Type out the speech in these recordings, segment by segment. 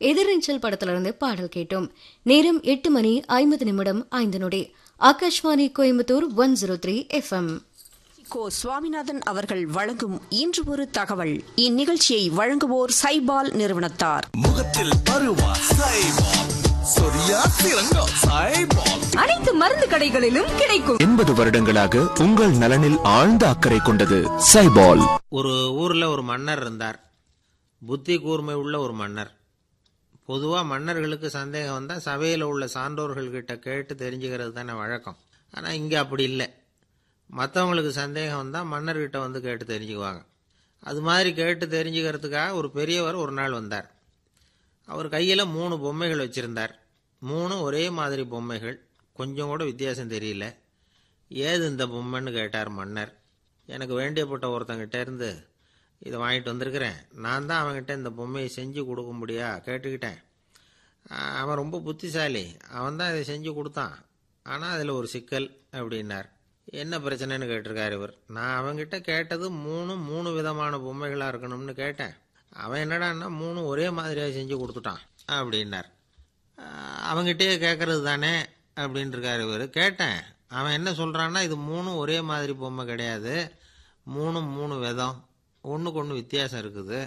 எதிர்நீச்சல் படத்திலிருந்து பாடல் கேட்டோம் நேரம் எட்டு மணி ஐம்பது நிமிடம் ஐந்து நொடி Akashvani Coimbatore one zero three FM Ko Swaminathan அவர்கள் வழங்கும் இன்று ஒரு தகவல் இந்நிகழ்ச்சியை வழங்குவோர் சைபால் நிறுவனத்தார் முகத்தில் பருவா சைபால் சொரியா சிறங்கோ சைபால் அனைத்து மருந்து கடைகளிலும் கிடைக்கும் எண்பது வருடங்களாக உங்கள் நலனில் ஆழ்ந்த அக்கறை கொண்டது சைபால் ஒரு ஊரில் ஒரு மன்னர் இருந்தார் புத்தி கூர்மை உள்ள ஒரு மன்னர் பொதுவாக மன்னர்களுக்கு சந்தேகம் வந்தால் சபையில் உள்ள சான்றோர்கள்கிட்ட கேட்டு தெரிஞ்சுக்கிறது தானே வழக்கம் ஆனால் இங்கே அப்படி இல்லை மற்றவங்களுக்கு சந்தேகம் வந்தால் மன்னர்கிட்ட வந்து கேட்டு தெரிஞ்சுக்குவாங்க அது மாதிரி கேட்டு தெரிஞ்சுக்கிறதுக்காக ஒரு பெரியவர் ஒரு நாள் வந்தார் அவர் கையில் மூணு பொம்மைகள் வச்சுருந்தார் மூணு ஒரே மாதிரி பொம்மைகள் கொஞ்சம் கூட வித்தியாசம் தெரியல ஏது இந்த பொம்மைன்னு கேட்டார் மன்னர் எனக்கு வேண்டியப்பட்ட ஒருத்தங்கிட்ட இருந்து இதை வாங்கிட்டு வந்திருக்கிறேன் நான் தான் அவன்கிட்ட இந்த பொம்மையை செஞ்சு கொடுக்க முடியா கேட்டுக்கிட்டேன் ஆஹ் அவன் ரொம்ப புத்திசாலி அவன் தான் இதை செஞ்சு கொடுத்தான் ஆனால் அதில் ஒரு சிக்கல் அப்படின்னார் என்ன பிரச்சனைன்னு கேட்டிருக்காரு இவர் நான் அவன்கிட்ட கேட்டது மூணு மூணு விதமான பொம்மைகளாக இருக்கணும்னு கேட்டேன் அவன் என்னடான்னா மூணு ஒரே மாதிரியாக செஞ்சு கொடுத்துட்டான் அப்படின்னார் ஆஹ் அவங்கிட்டயே கேட்கறது தானே அப்படின்னு இருக்காரு இவர் கேட்டேன் அவன் என்ன சொல்கிறான்னா இது மூணும் ஒரே மாதிரி பொம்மை கிடையாது மூணும் மூணு விதம் ஒன்றுக்கு ஒன்று வித்தியாசம் இருக்குது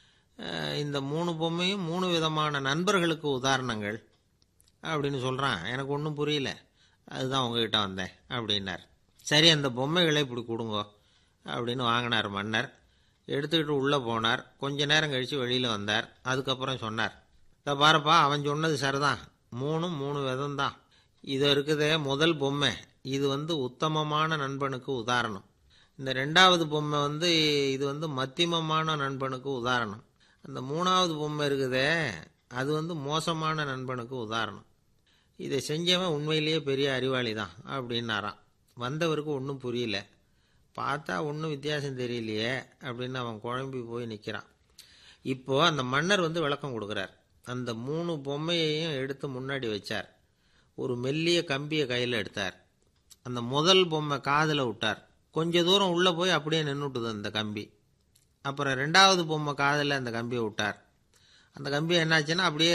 அஹ் இந்த மூணு பொம்மையும் மூணு விதமான நண்பர்களுக்கு உதாரணங்கள் அப்படின்னு சொல்கிறான் எனக்கு ஒன்றும் புரியல அதுதான் உங்ககிட்ட வந்தேன் அப்படின்னார் சரி அந்த பொம்மைகளை இப்படி கொடுங்கோ அப்படின்னு வாங்கினார் மன்னர் எடுத்துக்கிட்டு உள்ளே போனார் கொஞ்ச நேரம் கழித்து வெளியில் வந்தார் அதுக்கப்புறம் சொன்னார் இதை பாருப்பா அவன் சொன்னது சரிதான் மூணும் மூணு விதம் தான் இது இருக்குதே முதல் பொம்மை இது வந்து உத்தமமான நண்பனுக்கு உதாரணம் இந்த ரெண்டாவது பொம்மை வந்து இது வந்து மத்தியமமான நண்பனுக்கு உதாரணம் அந்த மூணாவது பொம்மை இருக்குதே அது வந்து மோசமான நண்பனுக்கு உதாரணம் இதை செஞ்சவன் உண்மையிலேயே பெரிய அறிவாளி தான் அப்படின்னாராம் வந்தவருக்கு ஒன்றும் புரியல பார்த்தா ஒன்றும் வித்தியாசம் தெரியலையே அப்படின்னு அவன் குழம்பி போய் நிற்கிறான் இப்போ அந்த மன்னர் வந்து விளக்கம் கொடுக்குறார் அந்த மூணு பொம்மையையும் எடுத்து முன்னாடி வச்சார் ஒரு மெல்லிய கம்பியை கையில் எடுத்தார் அந்த முதல் பொம்மை காதில் விட்டார் கொஞ்ச தூரம் உள்ளே போய் அப்படியே நின்றுட்டுது அந்த கம்பி அப்புறம் ரெண்டாவது பொம்மை காதில் அந்த கம்பியை விட்டார் அந்த கம்பி என்னாச்சுன்னா அப்படியே